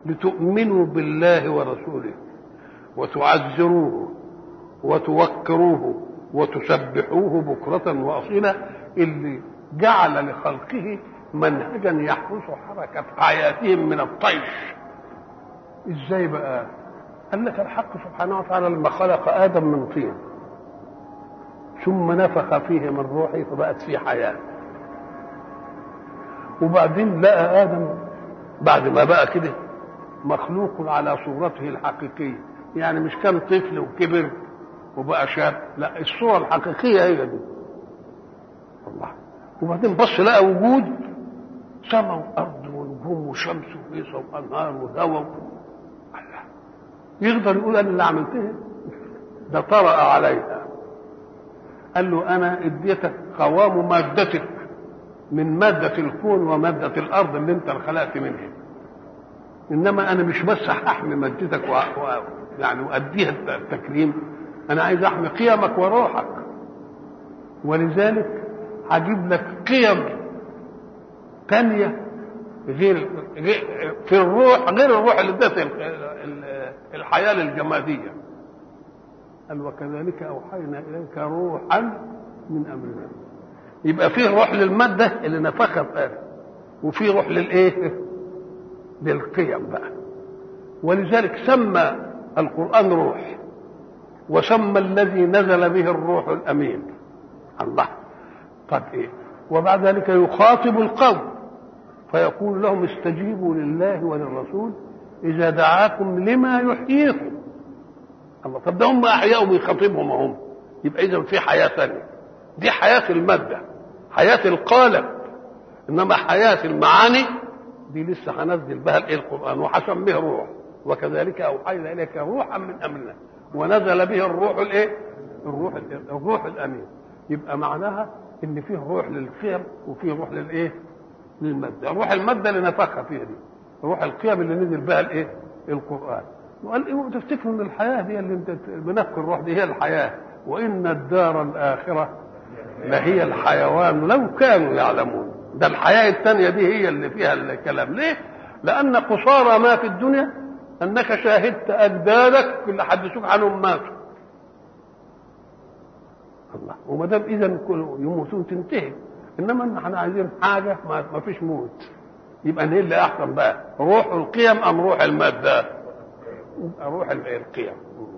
لتؤمنوا بالله ورسوله وتعزروه وتوكروه وتسبحوه بكرة وأصيلا اللي جعل لخلقه منهجا يحرس حركة حياتهم من الطيش ازاي بقى قال لك الحق سبحانه وتعالى لما خلق آدم من طين ثم نفخ فيه من روحه فبقت فيه حياة وبعدين لقى آدم بعد ما بقى كده مخلوق على صورته الحقيقية يعني مش كان طفل وكبر وبقى شاب لا الصورة الحقيقية هي دي الله وبعدين بص لقى وجود سماء وأرض ونجوم وشمس وهيصة وأنهار وهواء الله يقدر يقول أنا اللي عملتها ده طرأ عليها قال له أنا اديتك قوام مادتك من مادة الكون ومادة الأرض اللي أنت خلقت منها إنما أنا مش بس هحمي مادتك و... و... يعني وأديها التكريم أنا عايز أحمي قيمك وروحك ولذلك هجيب لك قيم تانية غير, غير في الروح غير الروح اللي ادت الحياة للجمادية قال وكذلك أوحينا إليك روحا من أمرنا يبقى فيه روح للمادة اللي نفخها في آدم وفي روح للإيه؟ للقيم بقى ولذلك سمى القرآن روح وسمى الذي نزل به الروح الأمين الله طب إيه وبعد ذلك يخاطب القوم فيقول لهم استجيبوا لله وللرسول إذا دعاكم لما يحييكم الله طب ده هم أحياء ويخاطبهم هم يبقى إذا في حياة ثانية دي حياة المادة حياة القالب إنما حياة المعاني دي لسه هنزل بها الايه القرآن وهسميه روح وكذلك أوحينا إليك روحا من أمرنا ونزل به الروح الايه؟ الروح الروح الأمين يبقى معناها إن فيه روح للقيم وفيه روح للايه؟ للمادة روح المادة اللي نفخها فيها دي روح القيم اللي نزل بها الايه؟ القرآن وقال إيه تفتكروا ان الحياه دي اللي انت بنفخ الروح دي هي الحياه وان الدار الاخره لهي الحيوان لو كانوا يعلمون ده الحياه الثانيه دي هي اللي فيها الكلام ليه؟ لان قصارى ما في الدنيا انك شاهدت اجدادك اللي حدثوك عنهم ماتوا الله وما دام اذا يموتون تنتهي انما احنا عايزين حاجه ما فيش موت يبقى ايه اللي احسن بقى روح القيم ام روح الماده روح القيم